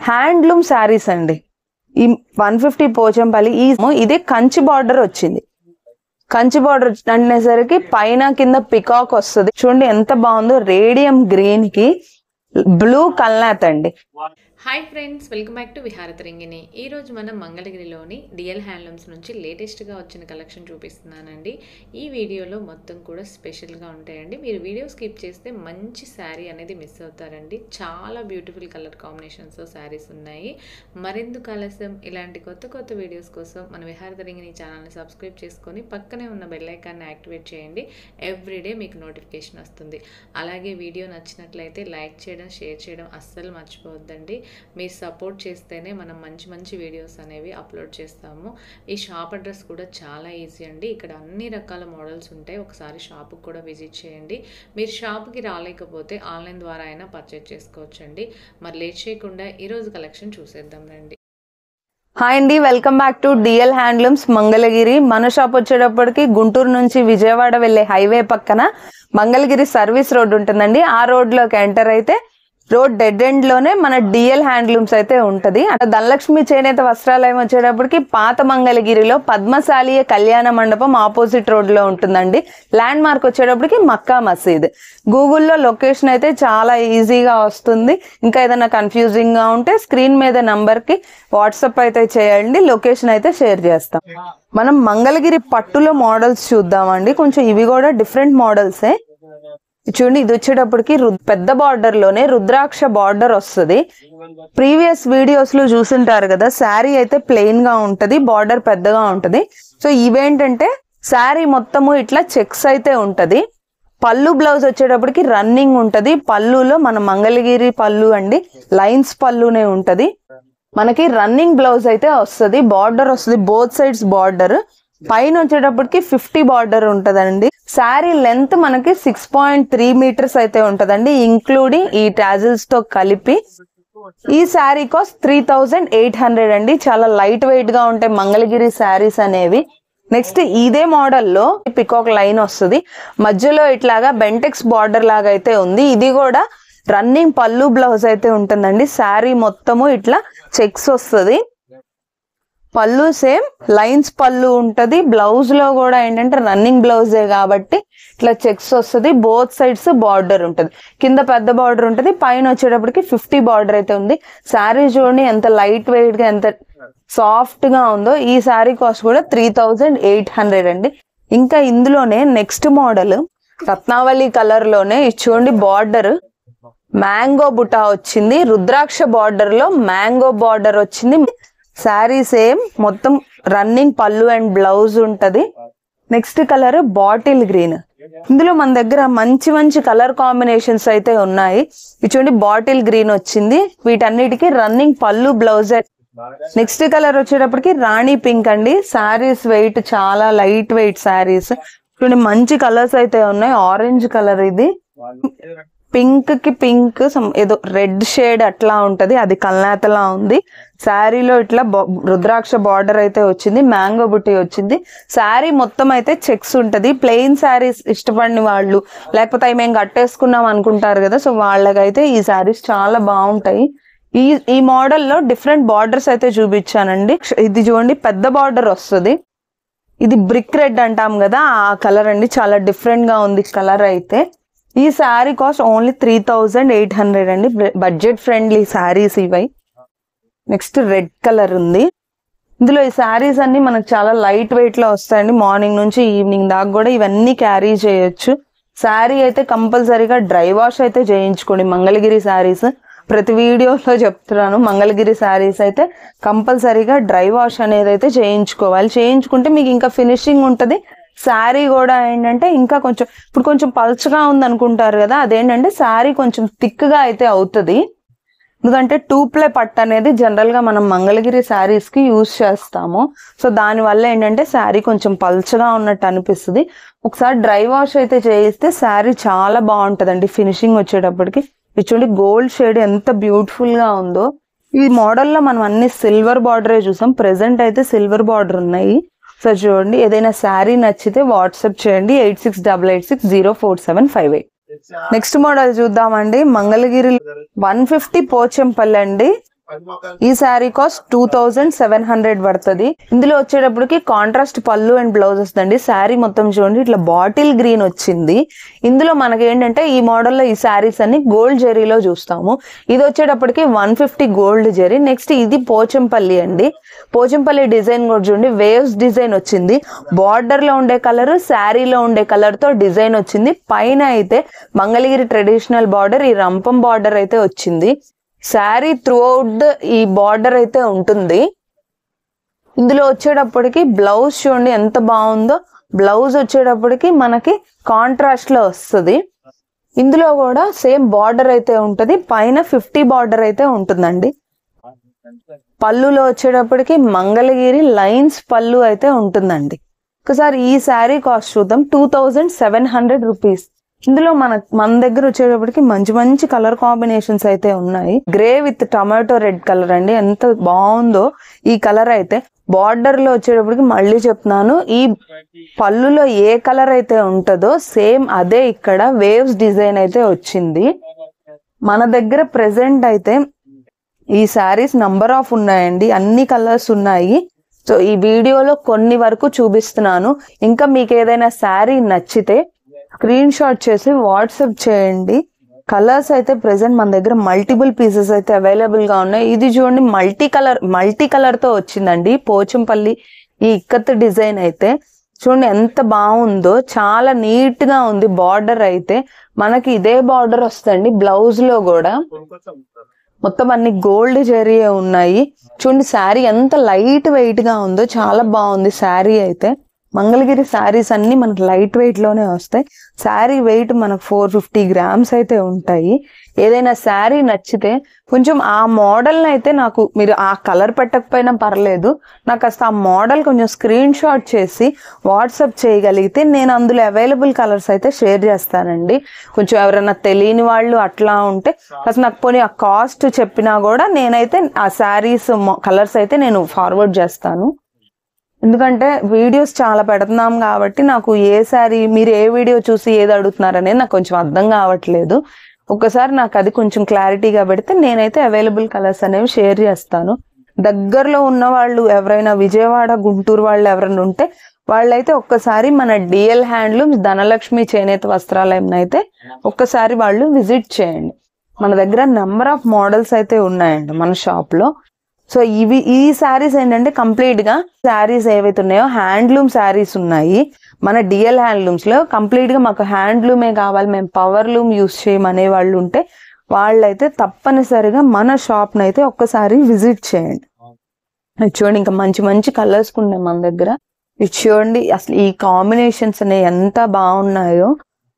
handloom saris అండి ఈ one fifty Pochampally ఈ ఇది కంచి బార్డర్ వచ్చింది కంచి బార్డర్ అనేసరికి పైన కింద పికాక్ వస్తుంది చూడండి ఎంత బాగుందో రేడియం గ్రీన్ కి బ్లూ కల్నాథ్ అండి hi friends welcome back to Viharatharangini ఈరోజు మనం మంగళగిరిలోని డిఎల్ హ్యాండ్లూమ్స్ నుంచి లేటెస్ట్గా వచ్చిన కలెక్షన్ చూపిస్తున్నానండి ఈ వీడియోలో మొత్తం కూడా స్పెషల్గా ఉంటాయండి మీరు వీడియో స్కిప్ చేస్తే మంచి శారీ అనేది మిస్ అవుతారండి చాలా బ్యూటిఫుల్ కలర్ కాంబినేషన్స్తో శారీస్ ఉన్నాయి మరెందుకు ఆలస్యం ఇలాంటి కొత్త కొత్త వీడియోస్ కోసం మన విహారతరింగిని ఛానల్ని సబ్స్క్రైబ్ చేసుకొని పక్కనే ఉన్న బెల్ ఐకాన్ని యాక్టివేట్ చేయండి ఎవ్రీడే మీకు నోటిఫికేషన్ వస్తుంది అలాగే వీడియో నచ్చినట్లయితే లైక్ చేయడం షేర్ చేయడం అస్సలు మర్చిపోవద్దండి మీరు సపోర్ట్ చేస్తేనే మనం మంచి మంచి వీడియోస్ అనేవి అప్లోడ్ చేస్తాము ఈ షాప్ అడ్రస్ కూడా చాలా ఈజీ అండి ఇక్కడ అన్ని రకాల మోడల్స్ ఉంటాయి ఒకసారి షాప్కి కూడా విజిట్ చేయండి మీరు షాప్కి రాలేకపోతే ఆన్లైన్ ద్వారా అయినా పర్చేజ్ చేసుకోవచ్చండి మరి లేట్ చేయకుండా ఈరోజు కలెక్షన్ చూసేద్దాం రండి హాయ్ అండి welcome back to DL handlooms Mangalagiri మన షాప్ వచ్చేటప్పటికి గుంటూరు నుంచి విజయవాడ వెళ్ళే హైవే పక్కన మంగళగిరి సర్వీస్ రోడ్ ఉంటుందండి ఆ రోడ్ లోకి ఎంటర్ అయితే రోడ్ డెడ్ ఎండ్ లోనే మన డిఎల్ హ్యాండ్లూమ్స్ అయితే ఉంటది అక్కడ ధనలక్ష్మి చేనేత వస్త్రాలయం వచ్చేటప్పటికి పాత మంగళగిరిలో పద్మశాలియ కళ్యాణ మండపం ఆపోజిట్ రోడ్ లో ఉంటుందండి ల్యాండ్ మార్క్ వచ్చేటప్పటికి మక్కా మసీద్ గూగుల్లో లొకేషన్ అయితే చాలా ఈజీగా వస్తుంది ఇంకా ఏదైనా కన్ఫ్యూజింగ్ గా ఉంటే స్క్రీన్ మీద నంబర్ కి వాట్సాప్ అయితే చేయండి లొకేషన్ అయితే షేర్ చేస్తాం మనం మంగళగిరి పట్టులో మోడల్స్ చూద్దామండి కొంచెం ఇవి కూడా డిఫరెంట్ మోడల్సే చూడండి ఇది వచ్చేటప్పటికి రు- పెద్ద బార్డర్ లోనే రుద్రాక్ష బార్డర్ వస్తుంది ప్రీవియస్ వీడియోస్ లో చూసుంటారు కదా శారీ అయితే ప్లెయిన్ గా ఉంటది బార్డర్ పెద్దగా ఉంటది సో ఇవేంటంటే శారీ మొత్తము ఇట్లా చెక్స్ అయితే ఉంటది పళ్ళు బ్లౌజ్ వచ్చేటప్పటికి రన్నింగ్ ఉంటది పళ్ళులో మన మంగళగిరి పళ్ళు అండి లైన్స్ పళ్ళునే ఉంటది మనకి రన్నింగ్ బ్లౌజ్ అయితే వస్తుంది బార్డర్ వస్తుంది బోత్ సైడ్స్ బార్డర్ పైన వచ్చేటప్పటికి ఫిఫ్టీ బార్డర్ ఉంటదండి శారీ లెంత్ మనకి సిక్స్ పాయింట్ త్రీ మీటర్స్ అయితే ఉంటదండి ఇంక్లూడింగ్ ఈ టాజిల్స్ తో కలిపి ఈ sari cost three thousand eight hundred అండి చాలా లైట్ వెయిట్ గా ఉంటాయి మంగళగిరి శారీస్ అనేవి నెక్స్ట్ ఇదే మోడల్లో పికాక్ లైన్ వస్తుంది మధ్యలో ఇట్లాగా బెంటెక్స్ బార్డర్ లాగా అయితే ఉంది ఇది కూడా రన్నింగ్ పళ్ళు బ్లౌజ్ అయితే ఉంటుందండి శారీ మొత్తము ఇట్లా చెక్స్ వస్తుంది పళ్ళు సేమ్ లైన్స్ పళ్ళు ఉంటది బ్లౌజ్ లో కూడా ఏంటంటే రన్నింగ్ బ్లౌజే కాబట్టి ఇట్లా చెక్స్ వస్తుంది బోత్ సైడ్స్ బార్డర్ ఉంటది కింద పెద్ద బార్డర్ ఉంటది పైన వచ్చేటప్పటికి ఫిఫ్టీ బార్డర్ అయితే ఉంది శారీ చూడండి ఎంత లైట్ వెయిట్ గా ఎంత సాఫ్ట్ గా ఉందో ఈ శారీ కాస్ట్ కూడా త్రీ థౌజండ్ ఎయిట్ హండ్రెడ్ అండి ఇంకా ఇందులోనే నెక్స్ట్ మోడల్ రత్నావళి కలర్ లోనే ఇది చూడండి బార్డర్ మ్యాంగో బుటా వచ్చింది రుద్రాక్ష బార్డర్ లో మ్యాంగో బార్డర్ వచ్చింది శారీ సేమ్ మొత్తం రన్నింగ్ పళ్ళు అండ్ బ్లౌజ్ ఉంటది నెక్స్ట్ కలర్ బాటిల్ గ్రీన్ ఇందులో మన దగ్గర మంచి మంచి కలర్ కాంబినేషన్స్ అయితే ఉన్నాయి ఇది చూడండి బాటిల్ గ్రీన్ వచ్చింది వీటన్నిటికి రన్నింగ్ పళ్ళు బ్లౌజ్ నెక్స్ట్ కలర్ వచ్చేటప్పటికి రాణి పింక్ అండి శారీస్ వెయిట్ చాలా లైట్ వెయిట్ శారీస్ చూడండి మంచి కలర్స్ అయితే ఉన్నాయి ఆరెంజ్ కలర్ ఇది పింక్ కి పింక్ ఏదో రెడ్ షేడ్ అట్లా ఉంటది అది కల్నాతలా ఉంది శారీలో ఇట్లా బా- రుద్రాక్ష బార్డర్ అయితే వచ్చింది మ్యాంగో బుట్టి వచ్చింది శారీ మొత్తం అయితే చెక్స్ ఉంటది ప్లెయిన్ శారీస్ ఇష్టపడిన వాళ్ళు లేకపోతే అవి మేము కట్టేసుకున్నాం అనుకుంటారు కదా సో వాళ్ళకైతే ఈ శారీస్ చాలా బాగుంటాయి ఈ ఈ మోడల్లో డిఫరెంట్ బార్డర్స్ అయితే చూపించానండి ఇది చూడండి పెద్ద బార్డర్ వస్తుంది ఇది బ్రిక్ రెడ్ అంటాం కదా ఆ కలర్ అండి చాలా డిఫరెంట్ గా ఉంది కలర్ అయితే ఈ sari cost only three thousand eight hundred అండి బడ్జెట్ ఫ్రెండ్లీ శారీస్ ఇవి నెక్స్ట్ రెడ్ కలర్ ఉంది ఇందులో ఈ శారీస్ అన్ని మనకు చాలా లైట్ వెయిట్ లో వస్తాయండి మార్నింగ్ నుంచి ఈవినింగ్ దాకా కూడా ఇవన్నీ క్యారీ చేయొచ్చు శారీ అయితే కంపల్సరీగా డ్రై వాష్ అయితే చేయించుకోండి మంగళగిరి శారీస్ ప్రతి వీడియోలో చెప్తున్నాను మంగళగిరి శారీస్ అయితే కంపల్సరీగా డ్రై వాష్ అనేది అయితే చేయించుకోవాలి చేయించుకుంటే మీకు ఇంకా ఫినిషింగ్ ఉంటుంది శారీ కూడా ఏంటంటే ఇంకా కొంచెం ఇప్పుడు కొంచెం పల్చగా ఉంది అనుకుంటారు కదా అదేంటంటే శారీ కొంచెం థిక్ గా అయితే అవుతుంది ఎందుకంటే టూ ప్లే పట్టు అనేది జనరల్ గా మనం మంగళగిరి శారీస్ కి యూజ్ చేస్తాము సో దాని వల్ల ఏంటంటే శారీ కొంచెం పల్చగా ఉన్నట్టు అనిపిస్తుంది ఒకసారి డ్రై వాష్ అయితే చేయిస్తే శారీ చాలా బాగుంటదండి ఫినిషింగ్ వచ్చేటప్పటికి ఇది చూడండి గోల్డ్ షేడ్ ఎంత బ్యూటిఫుల్ గా ఉందో ఈ మోడల్లో మనం అన్ని సిల్వర్ బార్డరే చూసాం ప్రెసెంట్ అయితే సిల్వర్ బార్డర్ ఉన్నాయి సో చూడండి ఏదైనా శారీ నచ్చితే వాట్సాప్ చేయండి eight six double eight six zero four seven five eight next model చూద్దామండి మంగళగిరి వన్ ఫిఫ్టీ పోచంపల్లి అండి ఈ sari cost two thousand seven hundred పడుతుంది ఇందులో వచ్చేటప్పటికి కాంట్రాస్ట్ పళ్ళు అండ్ బ్లౌజ్ వస్తుందండి శారీ మొత్తం చూడండి ఇట్లా బాటిల్ గ్రీన్ వచ్చింది ఇందులో మనకి ఏంటంటే ఈ మోడల్లో ఈ శారీస్ అన్ని గోల్డ్ జెరీలో చూస్తాము ఇది వచ్చేటప్పటికి one fifty gold zari next ఇది పోచంపల్లి అండి పోచంపల్లి డిజైన్ కూడా చూడండి వేవ్స్ డిజైన్ వచ్చింది బార్డర్ లో ఉండే కలర్ శారీలో ఉండే కలర్ తో డిజైన్ వచ్చింది పైన అయితే మంగళగిరి ట్రెడిషనల్ బార్డర్ ఈ రంపం బార్డర్ అయితే వచ్చింది శారీ త్రూ అవుట్ ఈ బార్డర్ అయితే ఉంటుంది ఇందులో వచ్చేటప్పటికి బ్లౌజ్ చూడండి ఎంత బాగుందో బ్లౌజ్ వచ్చేటప్పటికి మనకి కాంట్రాస్ట్ లో వస్తుంది ఇందులో కూడా సేమ్ బార్డర్ అయితే ఉంటది పైన ఫిఫ్టీ బార్డర్ అయితే ఉంటుందండి పళ్ళులో వచ్చేటప్పటికి మంగళగిరి లైన్స్ పళ్ళు అయితే ఉంటుందండి ఒకసారి ఈ శారీ కాస్ట్ చూద్దాం two thousand seven hundred rupees ఇందులో మన మన దగ్గర వచ్చేటప్పటికి మంచి మంచి కలర్ కాంబినేషన్స్ అయితే ఉన్నాయి grey with tomato red colour అండి ఎంత బాగుందో ఈ కలర్ అయితే బార్డర్ లో వచ్చేటప్పటికి మళ్ళీ చెప్తున్నాను ఈ పళ్ళులో ఏ కలర్ అయితే ఉంటుందో సేమ్ అదే ఇక్కడ వేవ్స్ డిజైన్ అయితే వచ్చింది మన దగ్గర ప్రెసెంట్ అయితే ఈ శారీస్ నంబర్ ఆఫ్ ఉన్నాయండి అన్ని కలర్స్ ఉన్నాయి సో ఈ వీడియోలో కొన్ని వరకు చూపిస్తున్నాను ఇంకా మీకు ఏదైనా శారీ నచ్చితే స్క్రీన్ షాట్ చేసి వాట్సాప్ చేయండి కలర్స్ అయితే ప్రెసెంట్ మన దగ్గర మల్టిపుల్ పీసెస్ అయితే అవైలబుల్ గా ఉన్నాయి ఇది చూడండి మల్టీ కలర్ మల్టీ కలర్ తో వచ్చిందండి పోచంపల్లి ఈ ఇక్కత్ డిజైన్ అయితే చూడండి ఎంత బాగుందో చాలా నీట్ గా ఉంది బార్డర్ అయితే మనకి ఇదే బార్డర్ వస్తుంది బ్లౌజ్ లో కూడా మొత్తం అన్ని గోల్డ్ జరీ ఉన్నాయి చూడండి శారీ ఎంత లైట్ వెయిట్ గా ఉందో చాలా బాగుంది శారీ అయితే మంగళగిరి శారీస్ అన్ని మనకు లైట్ వెయిట్ లోనే వస్తాయి శారీ వెయిట్ మనకు ఫోర్ ఫిఫ్టీ గ్రామ్స్ అయితే ఉంటాయి ఏదైనా శారీ నచ్చితే కొంచెం ఆ మోడల్ అయితే నాకు మీరు ఆ కలర్ పెట్టకపోయినా పర్లేదు నాకు అసలు ఆ మోడల్ కొంచెం స్క్రీన్ షాట్ చేసి వాట్సాప్ చేయగలిగితే నేను అందులో అవైలబుల్ కలర్స్ అయితే షేర్ చేస్తానండి కొంచెం ఎవరైనా తెలియని వాళ్ళు అట్లా ఉంటే అసలు నాకు పోనీ ఆ కాస్ట్ చెప్పినా కూడా నేనైతే ఆ శారీస్ కలర్స్ అయితే నేను ఫార్వర్డ్ చేస్తాను ఎందుకంటే వీడియోస్ చాలా పెడుతున్నాం కాబట్టి నాకు ఏ సారీ మీరు ఏ వీడియో చూసి ఏది అడుగుతున్నారనేది నాకు కొంచెం అర్థం కావట్లేదు ఒక్కసారి నాకు అది కొంచెం క్లారిటీగా పెడితే నేనైతే అవైలబుల్ కలర్స్ అనేవి షేర్ చేస్తాను దగ్గరలో ఉన్న వాళ్ళు ఎవరైనా విజయవాడ గుంటూరు వాళ్ళు ఎవరైనా ఉంటే వాళ్ళైతే ఒక్కసారి మన డిఎల్ హ్యాండ్లూమ్స్ ధనలక్ష్మి చేనేత వస్త్రాలయం అయితే ఒక్కసారి వాళ్ళు విజిట్ చేయండి మన దగ్గర నెంబర్ ఆఫ్ మోడల్స్ అయితే ఉన్నాయండి మన షాప్ లో సో ఇవి ఈ శారీస్ ఏంటంటే కంప్లీట్ గా శారీస్ ఏవైతే ఉన్నాయో హ్యాండ్లూమ్ శారీస్ ఉన్నాయి మన డిఎల్ హ్యాండ్లూమ్స్ లో కంప్లీట్ గా మాకు హ్యాండ్లూమే కావాలి మేము పవర్ లూమ్ యూస్ చేయమనే వాళ్ళు ఉంటే వాళ్ళైతే తప్పనిసరిగా మన షాప్ అయితే ఒక్కసారి విజిట్ చేయండి ఇది చూడండి ఇంకా మంచి మంచి కలర్స్ ఉన్నాయి మన దగ్గర ఇది చూడండి అసలు ఈ కాంబినేషన్స్ అనేవి ఎంత బాగున్నాయో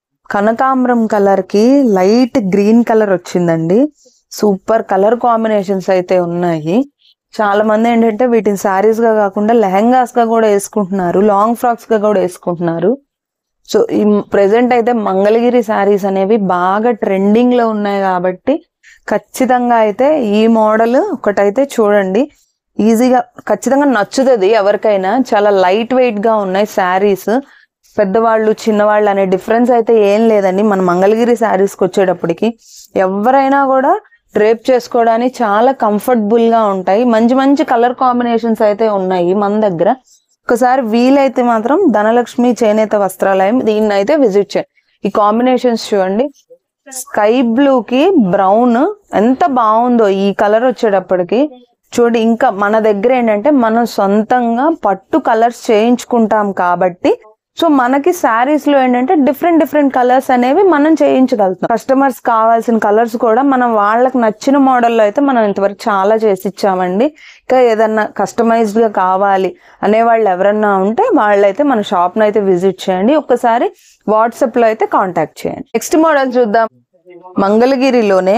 కనకాంబరం కలర్ కి లైట్ గ్రీన్ కలర్ వచ్చిందండి సూపర్ కలర్ కాంబినేషన్స్ అయితే ఉన్నాయి చాలా మంది ఏంటంటే వీటిని శారీస్ గా కాకుండా లెహంగాస్ గా కూడా వేసుకుంటున్నారు లాంగ్ ఫ్రాక్స్ గా కూడా వేసుకుంటున్నారు సో ఈ ప్రెసెంట్ అయితే మంగళగిరి శారీస్ అనేవి బాగా ట్రెండింగ్ లో ఉన్నాయి కాబట్టి ఖచ్చితంగా అయితే ఈ మోడల్ ఒకటైతే చూడండి ఈజీగా ఖచ్చితంగా నచ్చుతుంది ఎవరికైనా చాలా లైట్ వెయిట్ గా ఉన్నాయి శారీస్ పెద్దవాళ్ళు చిన్నవాళ్ళు అనే డిఫరెన్స్ అయితే ఏం లేదండి మన మంగళగిరి శారీస్కి వచ్చేటప్పటికి ఎవరైనా కూడా డ్రేప్ చేసుకోవడానికి చాలా కంఫర్టబుల్ గా ఉంటాయి మంచి మంచి కలర్ కాంబినేషన్స్ అయితే ఉన్నాయి మన దగ్గర ఒకసారి వీలైతే మాత్రం ధనలక్ష్మి చేనేత వస్త్రాలయం దీన్ని అయితే విజిట్ చేయండి ఈ కాంబినేషన్స్ చూడండి స్కై బ్లూ కి బ్రౌన్ ఎంత బాగుందో ఈ కలర్ వచ్చేటప్పటికి చూడండి ఇంకా మన దగ్గర ఏంటంటే మనం సొంతంగా పట్టు కలర్స్ చేయించుకుంటాం కాబట్టి సో మనకి శారీస్ లో ఏంటంటే డిఫరెంట్ డిఫరెంట్ కలర్స్ అనేవి మనం చేయించగలుగుతాం కస్టమర్స్ కావాల్సిన కలర్స్ కూడా మనం వాళ్ళకి నచ్చిన మోడల్లో అయితే మనం ఇంతవరకు చాలా చేసి ఇచ్చామండి ఇంకా ఏదన్నా కస్టమైజ్డ్ గా కావాలి అనే వాళ్ళు ఎవరన్నా ఉంటే వాళ్ళైతే మన షాప్ ను అయితే విజిట్ చేయండి ఒక్కసారి వాట్సాప్ లో అయితే కాంటాక్ట్ చేయండి నెక్స్ట్ మోడల్ చూద్దాం మంగళగిరిలోనే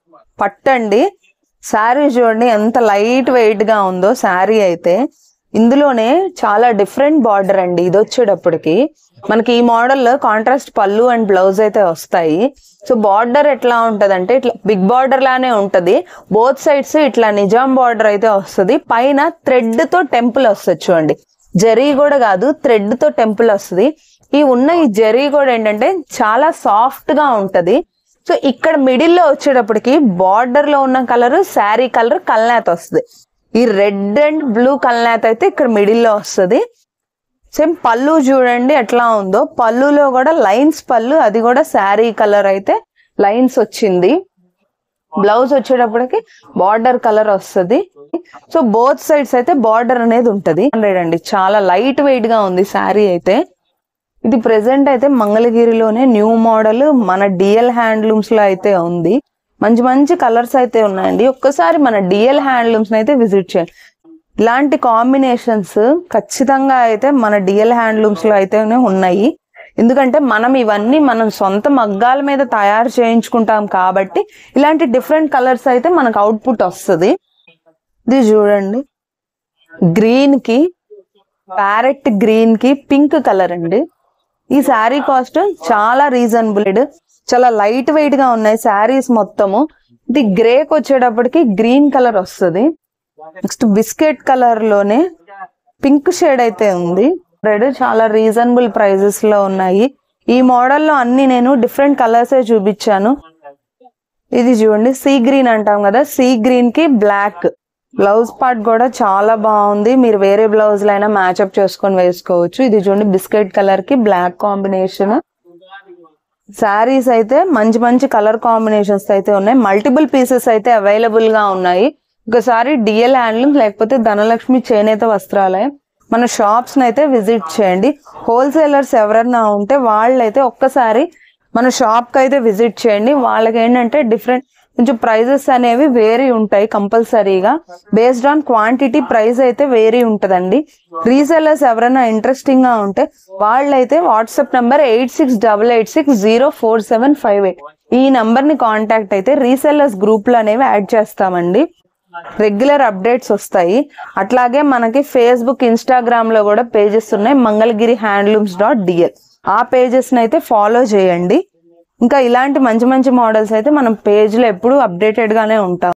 పట్టండి శారీ చూడండి ఎంత లైట్ వెయిట్ గా ఉందో శారీ అయితే ఇందులోనే చాలా డిఫరెంట్ బార్డర్ అండి ఇది వచ్చేటప్పటికి మనకి ఈ మోడల్ కాంట్రాస్ట్ పళ్ళు అండ్ బ్లౌజ్ అయితే వస్తాయి సో బార్డర్ ఎట్లా ఉంటది అంటే ఇట్లా బిగ్ బార్డర్ లానే ఉంటది బోత్ సైడ్స్ ఇట్లా నిజాం బార్డర్ అయితే వస్తుంది పైన థ్రెడ్ తో టెంపుల్ వస్తుంది చూడండి జరీ కూడా కాదు థ్రెడ్ తో టెంపుల్ వస్తుంది ఈ ఉన్న ఈ జరీ కూడా ఏంటంటే చాలా సాఫ్ట్ గా ఉంటది సో ఇక్కడ మిడిల్ లో వచ్చేటప్పటికి బార్డర్ లో ఉన్న కలర్ శారీ కలర్ కల్నాథ్ వస్తుంది ఈ రెడ్ అండ్ బ్లూ కల్నాథ్ అయితే ఇక్కడ మిడిల్ లో వస్తుంది సేమ్ పళ్ళు చూడండి ఎట్లా ఉందో పళ్ళులో కూడా లైన్స్ పళ్ళు అది కూడా శారీ కలర్ అయితే లైన్స్ వచ్చింది బ్లౌజ్ వచ్చేటప్పటికి బార్డర్ కలర్ వస్తుంది సో బోత్ సైడ్స్ అయితే బార్డర్ అనేది ఉంటది హండ్రెడ్ అండి చాలా లైట్ వెయిట్ గా ఉంది శారీ అయితే ఇది ప్రెసెంట్ అయితే మంగళగిరిలోనే న్యూ మోడల్ మన డిఎల్ హ్యాండ్లూమ్స్ లో అయితే ఉంది మంచి మంచి కలర్స్ అయితే ఉన్నాయండి ఒక్కసారి మన డిఎల్ హ్యాండ్లూమ్స్ అయితే విజిట్ చేయండి ఇలాంటి కాంబినేషన్స్ ఖచ్చితంగా అయితే మన డిఎల్ హ్యాండ్లూమ్స్ లో అయితేనే ఉన్నాయి ఎందుకంటే మనం ఇవన్నీ మనం సొంత మగ్గాల మీద తయారు చేయించుకుంటాం కాబట్టి ఇలాంటి డిఫరెంట్ కలర్స్ అయితే మనకు అవుట్పుట్ వస్తుంది ఇది చూడండి గ్రీన్ కి ప్యారెట్ గ్రీన్ కి పింక్ కలర్ అండి ఈ శారీ కాస్ట్ చాలా రీజనబుల్ చాలా లైట్ వెయిట్ గా ఉన్నాయి శారీస్ మొత్తము ఇది గ్రేక్ వచ్చేటప్పటికి గ్రీన్ కలర్ వస్తుంది నెక్స్ట్ బిస్కెట్ కలర్ లోనే పింక్ షేడ్ అయితే ఉంది రెడ్ చాలా రీజనబుల్ ప్రైజెస్ లో ఉన్నాయి ఈ మోడల్ లో అన్ని నేను డిఫరెంట్ కలర్స్ చూపించాను ఇది చూడండి సీ గ్రీన్ అంటాం కదా సీ గ్రీన్ కి బ్లాక్ బ్లౌజ్ పార్ట్ కూడా చాలా బాగుంది మీరు వేరే బ్లౌజ్ లైనా మ్యాచ్అప్ చేసుకొని వేసుకోవచ్చు ఇది చూడండి బిస్కెట్ కలర్ కి బ్లాక్ కాంబినేషన్ శారీస్ అయితే మంచి మంచి కలర్ కాంబినేషన్స్ అయితే ఉన్నాయి మల్టిపుల్ పీసెస్ అయితే అవైలబుల్ గా ఉన్నాయి ఒకసారి డిఎల్ హ్యాండ్లూమ్ లేకపోతే ధనలక్ష్మి చేనేత వస్త్రాలయం మన షాప్స్ అయితే విజిట్ చేయండి హోల్సేలర్స్ ఎవరన్నా ఉంటే వాళ్ళైతే ఒక్కసారి మన షాప్ కి అయితే విజిట్ చేయండి వాళ్ళకి ఏంటంటే డిఫరెంట్ కొంచెం ప్రైజెస్ అనేవి వేరీ ఉంటాయి కంపల్సరీగా బేస్డ్ ఆన్ క్వాంటిటీ ప్రైస్ అయితే వేరీ ఉంటదండి రీసెల్లర్స్ ఎవరైనా ఇంట్రెస్టింగ్ గా ఉంటే వాళ్ళైతే WhatsApp number eight six double eight six zero four seven five eight ఈ నంబర్ ని కాంటాక్ట్ అయితే రీసెల్లర్స్ గ్రూప్ లో అనేవి యాడ్ చేస్తామండి రెగ్యులర్ అప్డేట్స్ వస్తాయి అట్లాగే మనకి ఫేస్బుక్ ఇన్స్టాగ్రామ్ లో కూడా పేజెస్ ఉన్నాయి మంగళగిరి హ్యాండ్లూమ్స్ డాట్ డిఎల్ ఆ పేజెస్ అయితే ఫాలో చేయండి ఇంకా ఇలాంటి మంచి మంచి మోడల్స్ అయితే మనం పేజ్ లో ఎప్పుడు అప్డేటెడ్ గానే ఉంటాం